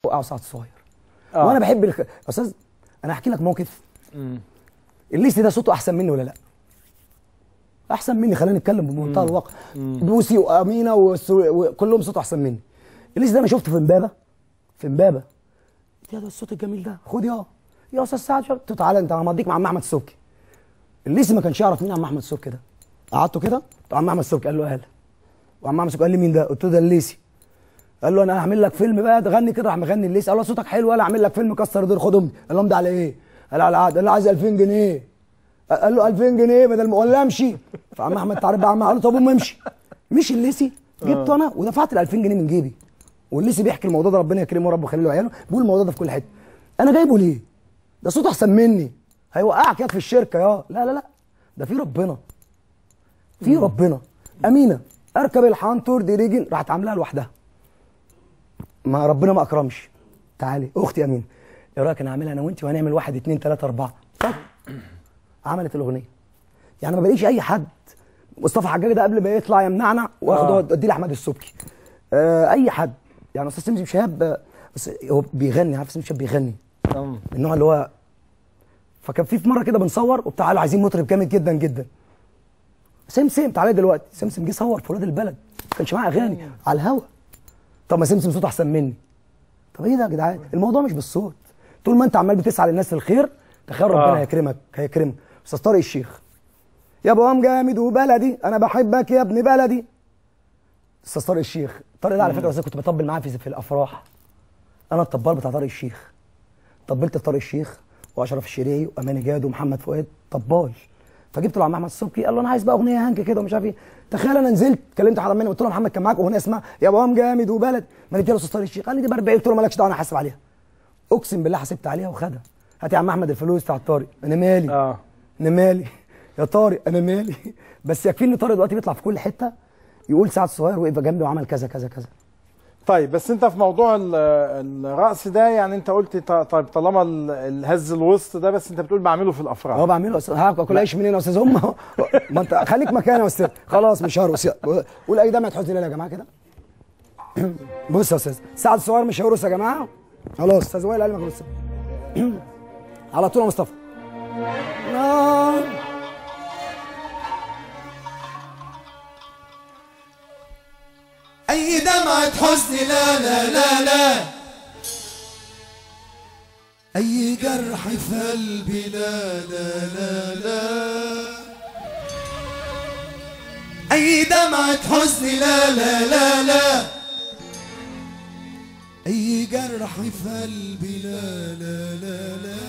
وقعوا سعد الصغير آه. وانا بحب الخ... يا استاذ انا هحكي لك موقف الليسي ده صوته احسن مني ولا لا احسن مني خلينا نتكلم بمنتهى الواقع بوسي وامينه والسو- وكلهم صوته احسن مني الليسي ده انا شفته في امبابه في امبابه يا ده الصوت الجميل ده خد يا يا استاذ سعد شو- قلت له تعالى انت همضيك مع عم احمد السبكي الليسي ما كانش يعرف مين عم احمد السبكي ده قعدته كده عم احمد السبكي قال له اهلا وعم احمد السبكي قال لي مين ده قلت له ده الليسي قال له انا هعمل لك فيلم بقى تغني كده راح مغني الليسي قال له صوتك حلو ولا اعمل لك فيلم كسر دور خد امي قال لهم ده على ايه قال على العقد قال له عايز 2000 جنيه قال له 2000 جنيه بدل ما ولا امشي فعم احمد تعرف بقى عم قال له طب قوم امشي مشي الليسي جبته انا ودفعت ال 2000 جنيه من جيبي والليسي بيحكي الموضوع ده ربنا يكرمه ورب يخلي له عياله بيقول الموضوع ده في كل حته انا جايبه ليه ده صوته احسن مني هيوقعك ياك في الشركه يا لا لا لا ده في ربنا في ربنا امينه اركب الحنطور دي ريجن راحت عاملاها لوحدها ما ربنا ما اكرمش تعالي اختي امينه ايه رايك انا اعملها انا وانت وهنعمل واحد اتنين تلاته اربعه طب عملت الاغنيه يعني ما بلاقيش اي حد مصطفى حجاج ده قبل ما يطلع يمنعنا واخده آه. اديه لاحمد السبكي آه اي حد يعني استاذ سمسم شهاب آه، بس هو بيغني عارف سمسم شهاب بيغني من النوع اللي هو فكان في في مره كده بنصور وبتاع قالوا عايزين مطرب جامد جدا جدا سمسم تعالى دلوقتي سمسم جه صور في ولاد البلد ما كانش معاه اغاني على الهوا طب ما سمسم صوته احسن مني طب ايه ده يا جدعان الموضوع مش بالصوت طول ما انت عمال بتسعى للناس للخير تخيل ربنا آه. هيكرمك هيكرمك استاذ طارق الشيخ يا ابو ام جامد وبلدي انا بحبك يا ابن بلدي استاذ طارق الشيخ طارق ده على فكره بس كنت بطبل معاه في في الافراح انا الطبال بتاع طارق الشيخ طبلت في طارق الشيخ واشرف الشريعي واماني جاد ومحمد فؤاد طبال فجبت له عم احمد السبكي قال له انا عايز بقى اغنيه هنك كده ومش عارف ايه تخيل انا نزلت كلمت حد مني قلت له محمد كان معاك اغنيه اسمها يا ابو ام جامد وبلد ما نديها استاذ طارق الشيخ قال لي دي ب 40 قلت له مالكش دعوه انا حاسب عليها اقسم بالله حسبت عليها وخدها هات يا عم احمد الفلوس بتاع طارق انا مالي اه انا مالي يا طارق انا مالي بس يكفيني طارق دلوقتي بيطلع في كل حته يقول سعد الصغير وقف جنبي وعمل كذا كذا كذا طيب بس انت في موضوع ال- الرقص ده يعني انت قلت ط- طيب طالما ال- الهز الوسط ده بس انت بتقول بعمله في الافراح اه بعمله يا استاذ هاكل عيش منين يا استاذ هم ما انت خليك مكاني يا استاذ خلاص مش هرقص يلا. قول اي دمعه حزن يا جماعه كده بص يا استاذ سعد الصغير مش هيرقص يا جماعه خلاص استاذ وائل قال لك بص على طول يا مصطفى نعم. أي دمعة حزن لا لا لا لا أي جرح في قلبي لا لا لا لا أي دمعة حزن لا لا لا لا أي جرح في قلبي لا لا لا لا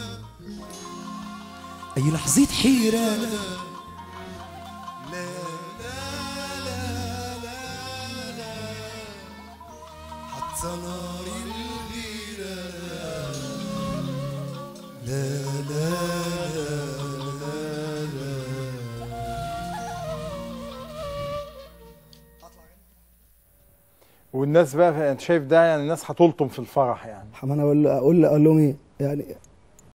أي لحظة حيرة لا لا لا لا لا لا حتى نار الغيرة لا لا لا لا والناس بقى انت شايف ده يعني الناس هتلطم في الفرح يعني ما انا اقول اقول اقول لهم ايه يعني